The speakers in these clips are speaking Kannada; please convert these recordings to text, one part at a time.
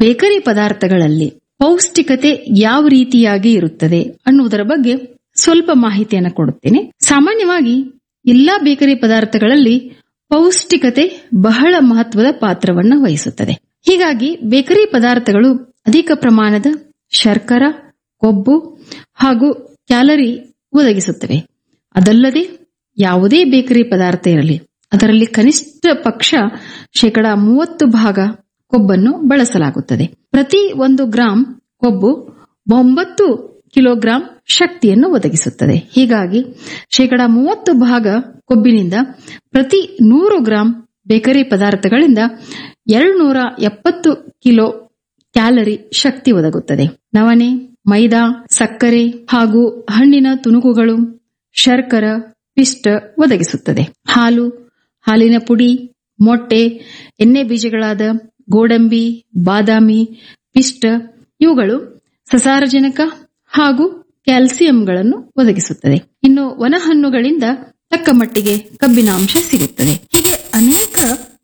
ಬೇಕರಿ ಪದಾರ್ಥಗಳಲ್ಲಿ ಪೌಷ್ಟಿಕತೆ ಯಾವ ರೀತಿಯಾಗಿ ಇರುತ್ತದೆ ಅನ್ನುವುದರ ಬಗ್ಗೆ ಸ್ವಲ್ಪ ಮಾಹಿತಿಯನ್ನು ಕೊಡುತ್ತೇನೆ ಸಾಮಾನ್ಯವಾಗಿ ಎಲ್ಲಾ ಬೇಕರಿ ಪದಾರ್ಥಗಳಲ್ಲಿ ಪೌಷ್ಟಿಕತೆ ಬಹಳ ಮಹತ್ವದ ಪಾತ್ರವನ್ನು ವಹಿಸುತ್ತದೆ ಹೀಗಾಗಿ ಬೇಕರಿ ಪದಾರ್ಥಗಳು ಅಧಿಕ ಪ್ರಮಾಣದ ಶರ್ಕರ ಕೊಬ್ಬು ಹಾಗೂ ಕ್ಯಾಲರಿ ಒದಗಿಸುತ್ತವೆ ಅದಲ್ಲದೆ ಯಾವುದೇ ಬೇಕರಿ ಪದಾರ್ಥ ಇರಲಿ ಅದರಲ್ಲಿ ಕನಿಷ್ಠ ಪಕ್ಷ ಶೇಕಡ ಮೂವತ್ತು ಭಾಗ ಕೊಬ್ಬನ್ನು ಬಳಸಲಾಗುತ್ತದೆ ಪ್ರತಿ ಒಂದು ಗ್ರಾಂ ಕೊಬ್ಬು ಒಂಬತ್ತು ಕಿಲೋಗ್ರಾಂ ಶಕ್ತಿಯನ್ನು ಒದಗಿಸುತ್ತದೆ ಹೀಗಾಗಿ ಶೇಕಡ ಮೂವತ್ತು ಭಾಗ ಕೊಬ್ಬಿನಿಂದ ಪ್ರತಿ ನೂರು ಗ್ರಾಂ ಬೇಕರಿ ಪದಾರ್ಥಗಳಿಂದ ಎರಡುನೂರ ಎಪ್ಪತ್ತು ಕಿಲೋ ಕ್ಯಾಲರಿ ಶಕ್ತಿ ಒದಗುತ್ತದೆ ನವಣೆ ಮೈದಾ ಸಕ್ಕರೆ ಹಾಗೂ ಹಣ್ಣಿನ ತುಣುಕುಗಳು ಶರ್ಕರ ಪಿಷ್ಟ ಒದಗಿಸುತ್ತದೆ ಹಾಲು ಹಾಲಿನ ಪುಡಿ ಮೊಟ್ಟೆ ಎಣ್ಣೆ ಬೀಜಗಳಾದ ಗೋಡಂಬಿ ಬಾದಾಮಿ ಪಿಷ್ಟ ಇವುಗಳು ಸಸಾರಜನಕ ಹಾಗೂ ಕ್ಯಾಲ್ಸಿಯಂಗಳನ್ನು ಒದಗಿಸುತ್ತದೆ ಇನ್ನು ವನಹಣ್ಣುಗಳಿಂದ ತಕ್ಕ ಮಟ್ಟಿಗೆ ಕಬ್ಬಿನಾಂಶ ಸಿಗುತ್ತದೆ ಹೀಗೆ ಅನೇಕ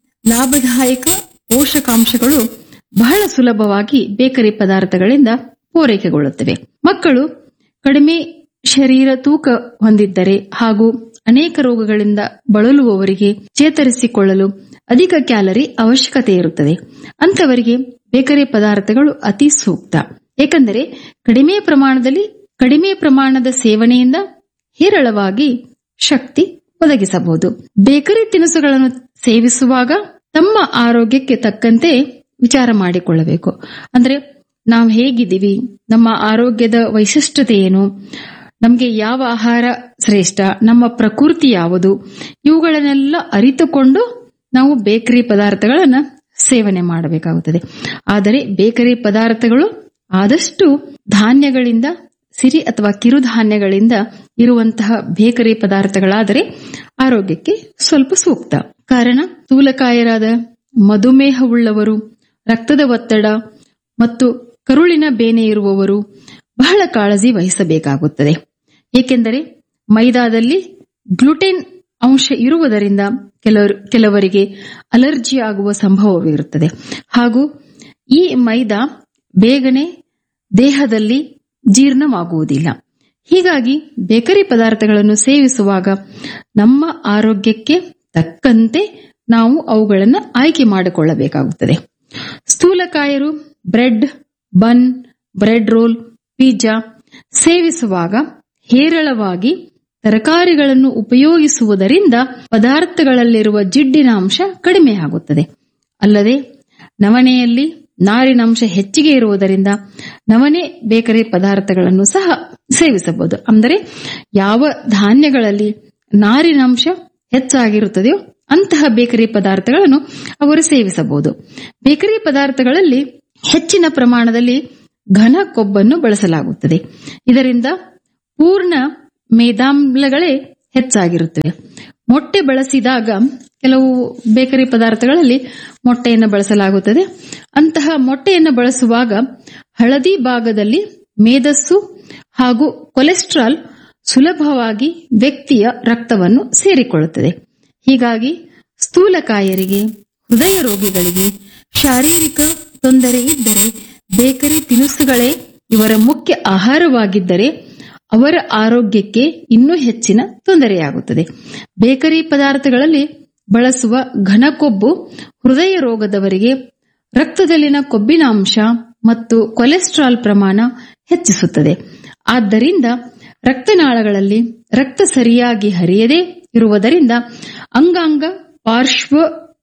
ಲಾಭದಾಯಕ ಪೋಷಕಾಂಶಗಳು ಬಹಳ ಸುಲಭವಾಗಿ ಬೇಕರಿ ಪದಾರ್ಥಗಳಿಂದ ಪೂರೈಕೆಗೊಳ್ಳುತ್ತವೆ ಮಕ್ಕಳು ಕಡಿಮೆ ಶರೀರ ತೂಕ ಹೊಂದಿದ್ದರೆ ಹಾಗೂ ಅನೇಕ ರೋಗಗಳಿಂದ ಬಳಲುವವರಿಗೆ ಚೇತರಿಸಿಕೊಳ್ಳಲು ಅಧಿಕ ಕ್ಯಾಲರಿ ಅವಶ್ಯಕತೆ ಇರುತ್ತದೆ ಅಂತವರಿಗೆ ಬೇಕರಿ ಪದಾರ್ಥಗಳು ಅತಿ ಸೂಕ್ತ ಏಕೆಂದರೆ ಕಡಿಮೆ ಪ್ರಮಾಣದಲ್ಲಿ ಕಡಿಮೆ ಪ್ರಮಾಣದ ಸೇವನೆಯಿಂದ ಹೇರಳವಾಗಿ ಶಕ್ತಿ ಒದಗಿಸಬಹುದು ಬೇಕರಿ ತಿನಿಸುಗಳನ್ನು ಸೇವಿಸುವಾಗ ತಮ್ಮ ಆರೋಗ್ಯಕ್ಕೆ ತಕ್ಕಂತೆ ವಿಚಾರ ಮಾಡಿಕೊಳ್ಳಬೇಕು ಅಂದ್ರೆ ನಾವು ಹೇಗಿದ್ದೀವಿ ನಮ್ಮ ಆರೋಗ್ಯದ ವೈಶಿಷ್ಟ್ಯತೆ ಏನು ನಮಗೆ ಯಾವ ಆಹಾರ ಶ್ರೇಷ್ಠ ನಮ್ಮ ಪ್ರಕೃತಿ ಯಾವುದು ಇವುಗಳನ್ನೆಲ್ಲ ಅರಿತುಕೊಂಡು ನಾವು ಬೇಕರಿ ಪದಾರ್ಥಗಳನ್ನ ಸೇವನೆ ಮಾಡಬೇಕಾಗುತ್ತದೆ ಆದರೆ ಬೇಕರಿ ಪದಾರ್ಥಗಳು ಆದಷ್ಟು ಧಾನ್ಯಗಳಿಂದ ಸಿರಿ ಅಥವಾ ಕಿರುಧಾನ್ಯಗಳಿಂದ ಇರುವಂತಹ ಬೇಕರಿ ಪದಾರ್ಥಗಳಾದರೆ ಆರೋಗ್ಯಕ್ಕೆ ಸ್ವಲ್ಪ ಸೂಕ್ತ ಕಾರಣ ಸ್ಥೂಲಕಾಯರಾದ ಮಧುಮೇಹವುಳ್ಳವರು ರಕ್ತದ ಒತ್ತಡ ಮತ್ತು ಕರುಳಿನ ಬೇನೆ ಇರುವವರು ಬಹಳ ಕಾಳಜಿ ವಹಿಸಬೇಕಾಗುತ್ತದೆ ಏಕೆಂದರೆ ಮೈದಾದಲ್ಲಿ ಗ್ಲುಟೆನ್ ಅಂಶ ಇರುವುದರಿಂದ ಕೆಲವರು ಕೆಲವರಿಗೆ ಅಲರ್ಜಿ ಆಗುವ ಸಂಭವವಿರುತ್ತದೆ ಹಾಗೂ ಈ ಮೈದಾ ಬೇಗನೆ ದೇಹದಲ್ಲಿ ಜೀರ್ಣವಾಗುವುದಿಲ್ಲ ಹೀಗಾಗಿ ಬೇಕರಿ ಪದಾರ್ಥಗಳನ್ನು ಸೇವಿಸುವಾಗ ನಮ್ಮ ಆರೋಗ್ಯಕ್ಕೆ ತಕ್ಕಂತೆ ನಾವು ಅವುಗಳನ್ನು ಆಯ್ಕೆ ಮಾಡಿಕೊಳ್ಳಬೇಕಾಗುತ್ತದೆ ಸ್ಥೂಲಕಾಯರು bread bun bread roll pizza ಸೇವಿಸುವಾಗ ಹೇರಳವಾಗಿ ತರಕಾರಿಗಳನ್ನು ಉಪಯೋಗಿಸುವುದರಿಂದ ಪದಾರ್ಥಗಳಲ್ಲಿರುವ ಜಿಡ್ಡಿನ ಅಂಶ ಕಡಿಮೆಯಾಗುತ್ತದೆ ಅಲ್ಲದೆ ನವಣೆಯಲ್ಲಿ ನಾರಿನಂಶ ಹೆಚ್ಚಿಗೆ ಇರುವುದರಿಂದ ನವಣೆ ಬೇಕರಿ ಪದಾರ್ಥಗಳನ್ನು ಸಹ ಸೇವಿಸಬಹುದು ಅಂದರೆ ಯಾವ ಧಾನ್ಯಗಳಲ್ಲಿ ನಾರಿನಂಶ ಹೆಚ್ಚಾಗಿರುತ್ತದೆಯೋ ಅಂತಹ ಬೇಕರಿ ಪದಾರ್ಥಗಳನ್ನು ಅವರು ಸೇವಿಸಬಹುದು ಬೇಕರಿ ಪದಾರ್ಥಗಳಲ್ಲಿ ಹೆಚ್ಚಿನ ಪ್ರಮಾಣದಲ್ಲಿ ಘನ ಕೊಬ್ಬನ್ನು ಬಳಸಲಾಗುತ್ತದೆ ಇದರಿಂದ ಪೂರ್ಣ ಮೇದಾಮ್ಲಗಳೇ ಹೆಚ್ಚಾಗಿರುತ್ತವೆ ಮೊಟ್ಟೆ ಬಳಸಿದಾಗ ಕೆಲವು ಬೇಕರಿ ಪದಾರ್ಥಗಳಲ್ಲಿ ಮೊಟ್ಟೆಯನ್ನು ಬಳಸಲಾಗುತ್ತದೆ ಅಂತಹ ಮೊಟ್ಟೆಯನ್ನು ಬಳಸುವಾಗ ಹಳದಿ ಭಾಗದಲ್ಲಿ ಮೇಧಸ್ಸು ಹಾಗೂ ಕೊಲೆಸ್ಟ್ರಾಲ್ ಸುಲಭವಾಗಿ ವ್ಯಕ್ತಿಯ ರಕ್ತವನ್ನು ಸೇರಿಕೊಳ್ಳುತ್ತದೆ ಹೀಗಾಗಿ ಸ್ಥೂಲಕಾಯರಿಗೆ ಹೃದಯ ರೋಗಿಗಳಿಗೆ ಶಾರೀರಿಕ ತೊಂದರೆ ಇದ್ದರೆ ಬೇಕರಿ ತಿನಿಸುಗಳೇ ಇವರ ಮುಖ್ಯ ಆಹಾರವಾಗಿದ್ದರೆ ಅವರ ಆರೋಗ್ಯಕ್ಕೆ ಇನ್ನೂ ಹೆಚ್ಚಿನ ತೊಂದರೆಯಾಗುತ್ತದೆ ಬೇಕರಿ ಪದಾರ್ಥಗಳಲ್ಲಿ ಬಳಸುವ ಘನಕೊಬ್ಬು ಹೃದಯ ರೋಗದವರಿಗೆ ರಕ್ತದಲ್ಲಿನ ಕೊಬ್ಬಿನ ಅಂಶ ಮತ್ತು ಕೊಲೆಸ್ಟ್ರಾಲ್ ಪ್ರಮಾಣ ಹೆಚ್ಚಿಸುತ್ತದೆ ಆದ್ದರಿಂದ ರಕ್ತನಾಳಗಳಲ್ಲಿ ರಕ್ತ ಸರಿಯಾಗಿ ಹರಿಯದೇ ಇರುವುದರಿಂದ ಅಂಗಾಂಗ ಪಾರ್ಶ್ವ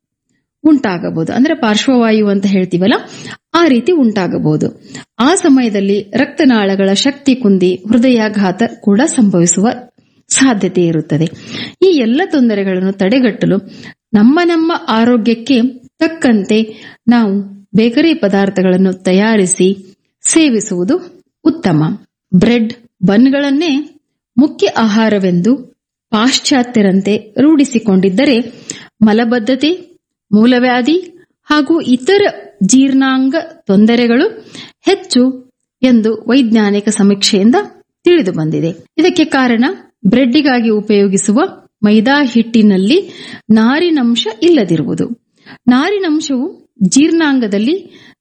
ಉಂಟಾಗಬಹುದು ಅಂದ್ರೆ ಪಾರ್ಶ್ವವಾಯು ಅಂತ ಹೇಳ್ತೀವಲ್ಲ ಆ ರೀತಿ ಉಂಟಾಗಬಹುದು ಆ ಸಮಯದಲ್ಲಿ ರಕ್ತನಾಳಗಳ ಶಕ್ತಿ ಕುಂದಿ ಹೃದಯಾಘಾತ ಕೂಡ ಸಂಭವಿಸುವ ಸಾಧ್ಯತೆ ಇರುತ್ತದೆ ಈ ಎಲ್ಲ ತೊಂದರೆಗಳನ್ನು ತಡೆಗಟ್ಟಲು ನಮ್ಮ ನಮ್ಮ ಆರೋಗ್ಯಕ್ಕೆ ತಕ್ಕಂತೆ ನಾವು ಬೇಕರಿ ಪದಾರ್ಥಗಳನ್ನು ತಯಾರಿಸಿ ಸೇವಿಸುವುದು ಉತ್ತಮ ಬ್ರೆಡ್ ಬನ್ಗಳನ್ನೇ ಮುಖ್ಯ ಆಹಾರವೆಂದು ಪಾಶ್ಚಾತ್ಯರಂತೆ ರೂಢಿಸಿಕೊಂಡಿದ್ದರೆ ಮಲಬದ್ಧತೆ ಮೂಲವ್ಯಾಧಿ ಹಾಗೂ ಇತರ ಜೀರ್ಣಾಂಗ ತೊಂದರೆಗಳು ಹೆಚ್ಚು ಎಂದು ವೈಜ್ಞಾನಿಕ ಸಮೀಕ್ಷೆಯಿಂದ ತಿಳಿದು ಬಂದಿದೆ ಇದಕ್ಕೆ ಕಾರಣ ಬ್ರೆಡ್ಡಿಗಾಗಿ ಉಪಯೋಗಿಸುವ ಮೈದಾ ಹಿಟ್ಟಿನಲ್ಲಿ ನಾರಿನಂಶ ಇಲ್ಲದಿರುವುದು ನಾರಿನಂಶವು ಜೀರ್ಣಾಂಗದಲ್ಲಿ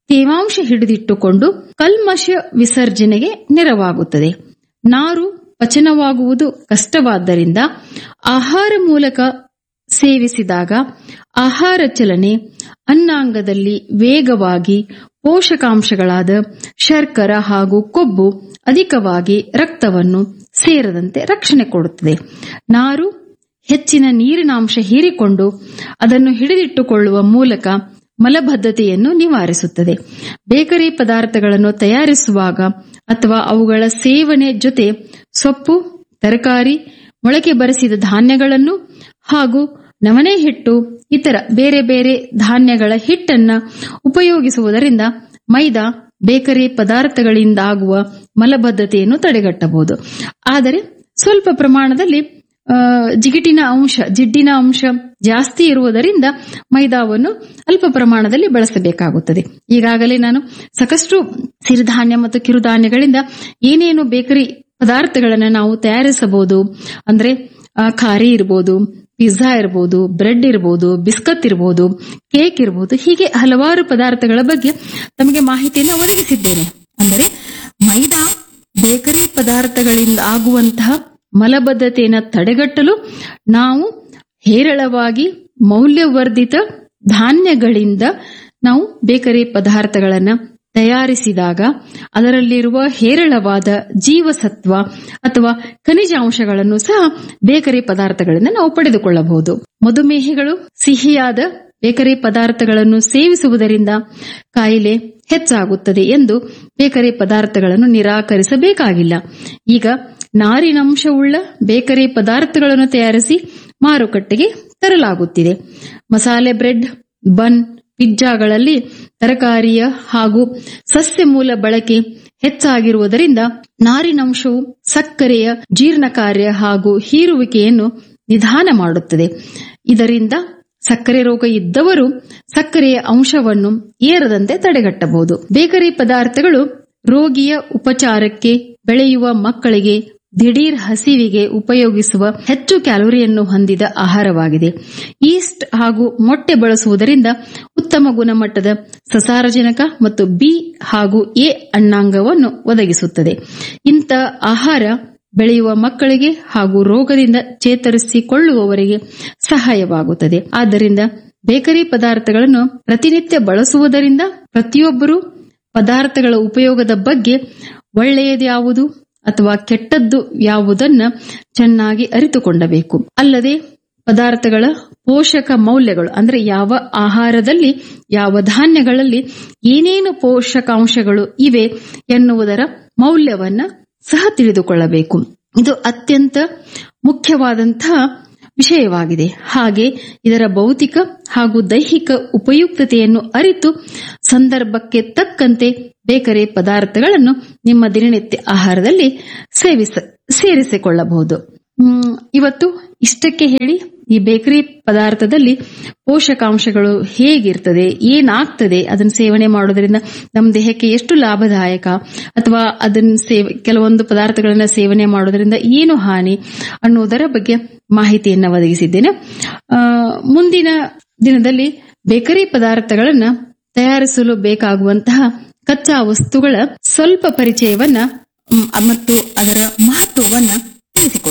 ತೇವಾಂಶ ಹಿಡಿದಿಟ್ಟುಕೊಂಡು ಕಲ್ಮಶ ವಿಸರ್ಜನೆಗೆ ನೆರವಾಗುತ್ತದೆ ನಾರು ಪಚನವಾಗುವುದು ಕಷ್ಟವಾದ್ದರಿಂದ ಆಹಾರ ಮೂಲಕ ಸೇವಿಸಿದಾಗ ಆಹಾರ ಚಲನೆ ಅನ್ನಾಂಗದಲ್ಲಿ ವೇಗವಾಗಿ ಪೋಷಕಾಂಶಗಳಾದ ಶರ್ಕರ ಹಾಗೂ ಕೊಬ್ಬು ಅಧಿಕವಾಗಿ ರಕ್ತವನ್ನು ಸೇರದಂತೆ ರಕ್ಷಣೆ ಕೊಡುತ್ತದೆ ನಾರು ಹೆಚ್ಚಿನ ನೀರಿನಾಂಶ ಹೀರಿಕೊಂಡು ಅದನ್ನು ಹಿಡಿದಿಟ್ಟುಕೊಳ್ಳುವ ಮೂಲಕ ಮಲಬದ್ಧತೆಯನ್ನು ನಿವಾರಿಸುತ್ತದೆ ಬೇಕರಿ ಪದಾರ್ಥಗಳನ್ನು ತಯಾರಿಸುವಾಗ ಅಥವಾ ಅವುಗಳ ಸೇವನೆ ಜೊತೆ ಸೊಪ್ಪು ತರಕಾರಿ ಮೊಳಕೆ ಬರೆಸಿದ ಧಾನ್ಯಗಳನ್ನು ಹಾಗೂ ನವಣೆ ಹಿಟ್ಟು ಇತರ ಬೇರೆ ಬೇರೆ ಧಾನ್ಯಗಳ ಹಿಟ್ಟನ್ನ ಉಪಯೋಗಿಸುವುದರಿಂದ ಮೈದಾ ಬೇಕರಿ ಪದಾರ್ಥಗಳಿಂದಾಗುವ ಮಲಬದ್ಧತೆಯನ್ನು ತಡೆಗಟ್ಟಬಹುದು ಆದರೆ ಸ್ವಲ್ಪ ಪ್ರಮಾಣದಲ್ಲಿ ಆ, ಜಿಗಿಟಿನ ಅಂಶ ಜಿಡ್ಡಿನ ಅಂಶ ಜಾಸ್ತಿ ಇರುವುದರಿಂದ ಮೈದಾವನ್ನು ಅಲ್ಪ ಪ್ರಮಾಣದಲ್ಲಿ ಬಳಸಬೇಕಾಗುತ್ತದೆ ಈಗಾಗಲೇ ನಾನು ಸಾಕಷ್ಟು ಸಿರಿಧಾನ್ಯ ಮತ್ತು ಕಿರುಧಾನ್ಯಗಳಿಂದ ಏನೇನು ಬೇಕರಿ ಪದಾರ್ಥಗಳನ್ನು ನಾವು ತಯಾರಿಸಬಹುದು ಅಂದ್ರೆ ಆ, ಖಾರಿ ಇರಬಹುದು ಪಿಜ್ಜಾ ಇರಬಹುದು ಬ್ರೆಡ್ ಇರಬಹುದು ಬಿಸ್ಕತ್ ಇರಬಹುದು ಕೇಕ್ ಇರಬಹುದು ಹೀಗೆ ಹಲವಾರು ಪದಾರ್ಥಗಳ ಬಗ್ಗೆ ತಮಗೆ ಮಾಹಿತಿಯನ್ನು ಒದಗಿಸಿದ್ದೇನೆ ಅಂದರೆ ಮೈದಾ ಬೇಕರಿ ಪದಾರ್ಥಗಳಿಂದ ಆಗುವಂತಹ ಮಲಬದ್ಧತೆಯನ್ನು ತಡೆಗಟ್ಟಲು ನಾವು ಹೇರಳವಾಗಿ ಮೌಲ್ಯವರ್ಧಿತ ಧಾನ್ಯಗಳಿಂದ ನಾವು ಬೇಕರಿ ಪದಾರ್ಥಗಳನ್ನು ತಯಾರಿಸಿದಾಗ ಅದರಲ್ಲಿರುವ ಹೇರಳವಾದ ಜೀವಸತ್ವ ಅಥವಾ ಖನಿಜಾಂಶಗಳನ್ನು ಸಹ ಬೇಕರಿ ಪದಾರ್ಥಗಳಿಂದ ನಾವು ಪಡೆದುಕೊಳ್ಳಬಹುದು ಮಧುಮೇಹಿಗಳು ಸಿಹಿಯಾದ ಬೇಕರಿ ಪದಾರ್ಥಗಳನ್ನು ಸೇವಿಸುವುದರಿಂದ ಕಾಯಿಲೆ ಹೆಚ್ಚಾಗುತ್ತದೆ ಎಂದು ಬೇಕರಿ ಪದಾರ್ಥಗಳನ್ನು ನಿರಾಕರಿಸಬೇಕಾಗಿಲ್ಲ ಈಗ ನಾರಿನಂಶವುಳ್ಳ ಬೇಕರಿ ಪದಾರ್ಥಗಳನ್ನು ತಯಾರಿಸಿ ಮಾರುಕಟ್ಟೆಗೆ ತರಲಾಗುತ್ತಿದೆ ಮಸಾಲೆ ಬ್ರೆಡ್ ಬನ್ ಪಿಜ್ಜಾಗಳಲ್ಲಿ ತರಕಾರಿಯ ಹಾಗೂ ಸಸ್ಯ ಮೂಲ ಬಳಕೆ ಹೆಚ್ಚಾಗಿರುವುದರಿಂದ ನಾರಿನಂಶವು ಸಕ್ಕರೆಯ ಜೀರ್ಣ ಕಾರ್ಯ ಹಾಗೂ ಹೀರುವಿಕೆಯನ್ನು ನಿಧಾನ ಮಾಡುತ್ತದೆ ಇದರಿಂದ ಸಕ್ಕರೆ ರೋಗ ಇದ್ದವರು ಸಕ್ಕರೆಯ ಅಂಶವನ್ನು ಏರದಂತೆ ತಡೆಗಟ್ಟಬಹುದು ಬೇಕರಿ ಪದಾರ್ಥಗಳು ರೋಗಿಯ ಉಪಚಾರಕ್ಕೆ ಬೆಳೆಯುವ ಮಕ್ಕಳಿಗೆ ದಿಢೀರ್ ಹಸಿವಿಗೆ ಉಪಯೋಗಿಸುವ ಹೆಚ್ಚು ಕ್ಯಾಲೋರಿಯನ್ನು ಹೊಂದಿದ ಆಹಾರವಾಗಿದೆ ಈಸ್ಟ್ ಹಾಗೂ ಮೊಟ್ಟೆ ಬಳಸುವುದರಿಂದ ಉತ್ತಮ ಗುಣಮಟ್ಟದ ಸಸಾರಜನಕ ಮತ್ತು ಬಿ ಹಾಗೂ ಎ ಅಣ್ಣಾಂಗವನ್ನು ಒದಗಿಸುತ್ತದೆ ಇಂಥ ಆಹಾರ ಬೆಳೆಯುವ ಮಕ್ಕಳಿಗೆ ಹಾಗೂ ರೋಗದಿಂದ ಚೇತರಿಸಿಕೊಳ್ಳುವವರಿಗೆ ಸಹಾಯವಾಗುತ್ತದೆ ಆದ್ದರಿಂದ ಬೇಕರಿ ಪದಾರ್ಥಗಳನ್ನು ಪ್ರತಿನಿತ್ಯ ಬಳಸುವುದರಿಂದ ಪ್ರತಿಯೊಬ್ಬರು ಪದಾರ್ಥಗಳ ಉಪಯೋಗದ ಬಗ್ಗೆ ಒಳ್ಳೆಯದ್ಯಾವುದು ಅಥವಾ ಕೆಟ್ಟದ್ದು ಯಾವುದನ್ನ ಚೆನ್ನಾಗಿ ಅರಿತುಕೊಂಡಬೇಕು ಅಲ್ಲದೆ ಪದಾರ್ಥಗಳ ಪೋಷಕ ಮೌಲ್ಯಗಳು ಅಂದ್ರೆ ಯಾವ ಆಹಾರದಲ್ಲಿ ಯಾವ ಧಾನ್ಯಗಳಲ್ಲಿ ಏನೇನು ಪೋಷಕಾಂಶಗಳು ಇವೆ ಎನ್ನುವುದರ ಮೌಲ್ಯವನ್ನ ಸಹ ತಿಳಿದುಕೊಳ್ಳಬೇಕು ಇದು ಅತ್ಯಂತ ಮುಖ್ಯವಾದಂತಹ ವಿಷಯವಾಗಿದೆ ಹಾಗೆ ಇದರ ಭೌತಿಕ ಹಾಗೂ ದೈಹಿಕ ಉಪಯುಕ್ತತೆಯನ್ನು ಅರಿತು ಸಂದರ್ಭಕ್ಕೆ ತಕ್ಕಂತೆ ಬೇಕರಿ ಪದಾರ್ಥಗಳನ್ನು ನಿಮ್ಮ ದಿನನಿತ್ಯ ಆಹಾರದಲ್ಲಿ ಸೇವಿಸ ಸೇರಿಸಿಕೊಳ್ಳಬಹುದು ಹ್ಮ್, ಇವತ್ತು ಇಷ್ಟಕ್ಕೆ ಹೇಳಿ ಈ ಬೇಕರಿ ಪದಾರ್ಥದಲ್ಲಿ ಪೋಷಕಾಂಶಗಳು ಹೇಗಿರ್ತದೆ ಏನಾಗ್ತದೆ ಅದನ್ನ ಸೇವನೆ ಮಾಡೋದ್ರಿಂದ ನಮ್ಮ ದೇಹಕ್ಕೆ ಎಷ್ಟು ಲಾಭದಾಯಕ ಅಥವಾ ಅದನ್ನ ಸೇವ ಕೆಲವೊಂದು ಪದಾರ್ಥಗಳನ್ನ ಸೇವನೆ ಮಾಡೋದ್ರಿಂದ ಏನು ಹಾನಿ ಅನ್ನುವುದರ ಬಗ್ಗೆ ಮಾಹಿತಿಯನ್ನ ಒದಗಿಸಿದ್ದೇನೆ ಆ, ಮುಂದಿನ ದಿನದಲ್ಲಿ ಬೇಕರಿ ಪದಾರ್ಥಗಳನ್ನ ತಯಾರಿಸಲು ಬೇಕಾಗುವಂತಹ ಕಚ್ಚಾ ವಸ್ತುಗಳ ಸ್ವಲ್ಪ ಪರಿಚಯವನ್ನ ಮ್, ಮತ್ತು ಅದರ ಮಹತ್ವವನ್ನ ತಿಳಿಸಿಕೊಡ್ತೇನೆ